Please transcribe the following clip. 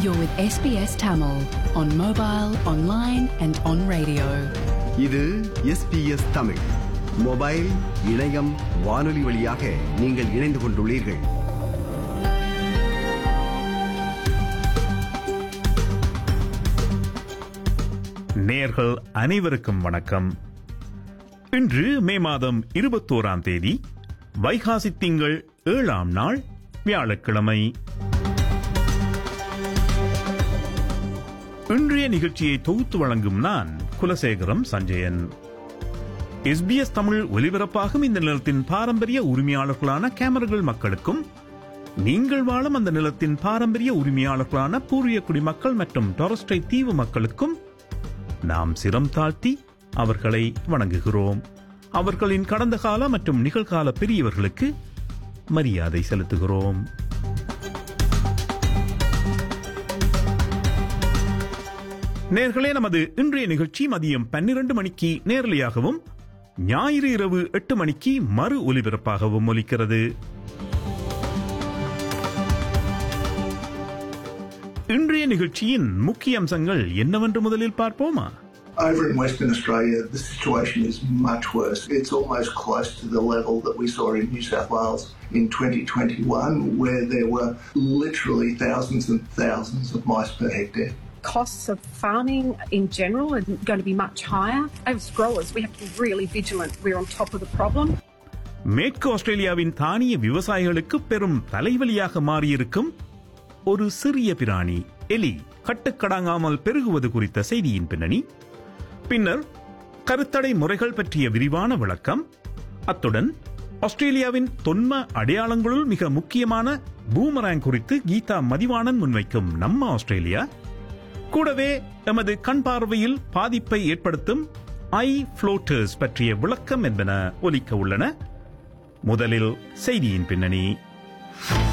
You're with SBS Tamil on mobile, online, and on radio. இது SBS Tamil mobile இணையம் வானொலி வழியாக நீங்கள் இணைந்து கொண்டுள்ளீர்கள் நேர்கள் அனைவருக்கும் வணக்கம் இன்று மே மாதம் இருபத்தோராம் தேதி வைகாசி திங்கள் ஏழாம் நாள் வியாழக்கிழமை இன்றைய நிகழ்ச்சியை தொகுத்து வழங்கும் நான் குலசேகரம் சஞ்சயன் எஸ்பிஎஸ் தமிழ் ஒலிபரப்பாகும் இந்த நிலத்தின் பாரம்பரிய உரிமையாளர்களான கேமரர்கள் மக்களுக்கும் நீங்கள் வாழும் அந்த நிலத்தின் பாரம்பரிய உரிமையாளர்களான பூர்வீக குடிமக்கள் மற்றும் டொரஸ்டை தீவு மக்களுக்கும் நாம் சிரம் தாழ்த்தி அவர்களை வணங்குகிறோம் அவர்களின் கடந்த கால மற்றும் நிகழ்கால பெரியவர்களுக்கு மரியாதை செலுத்துகிறோம் நேர்களே நமது இன்றைய நிகழ்ச்சி மதியம் பன்னிரண்டு மணிக்கு நேரலையாகவும் ஞாயிறு இரவு எட்டு மணிக்கு மறு ஒலிபரப்பாகவும் ஒலிக்கிறது இன்றைய நிகழ்ச்சியின் முக்கிய அம்சங்கள் என்னவென்று முதலில் பார்ப்போமா Over in Western Australia, the situation is much worse. It's almost close to the level that we saw in New South Wales in 2021, where there were literally thousands and thousands of mice per hectare. costs of farming in general are going to be much higher. As growers, we have to be really vigilant. We're on top of the problem. மேற்கு ஆஸ்திரேலியாவின் தானிய விவசாயிகளுக்கு பெரும் தலைவலியாக மாறியிருக்கும் ஒரு சிறிய பிராணி எலி கட்டுக்கடங்காமல் பெருகுவது குறித்த செய்தியின் பின்னணி பின்னர் கருத்தடை முறைகள் பற்றிய விரிவான விளக்கம் அத்துடன் ஆஸ்திரேலியாவின் தொன்ம அடையாளங்களுள் மிக முக்கியமான பூமராங் குறித்து கீதா மதிவாணன் முன்வைக்கும் நம்ம ஆஸ்திரேலியா கூடவே எமது கண் பார்வையில் பாதிப்பை ஏற்படுத்தும் ஐ ஃப்ளோட்டர்ஸ் பற்றிய விளக்கம் என்பன ஒலிக்க உள்ளன முதலில் செய்தியின் பின்னணி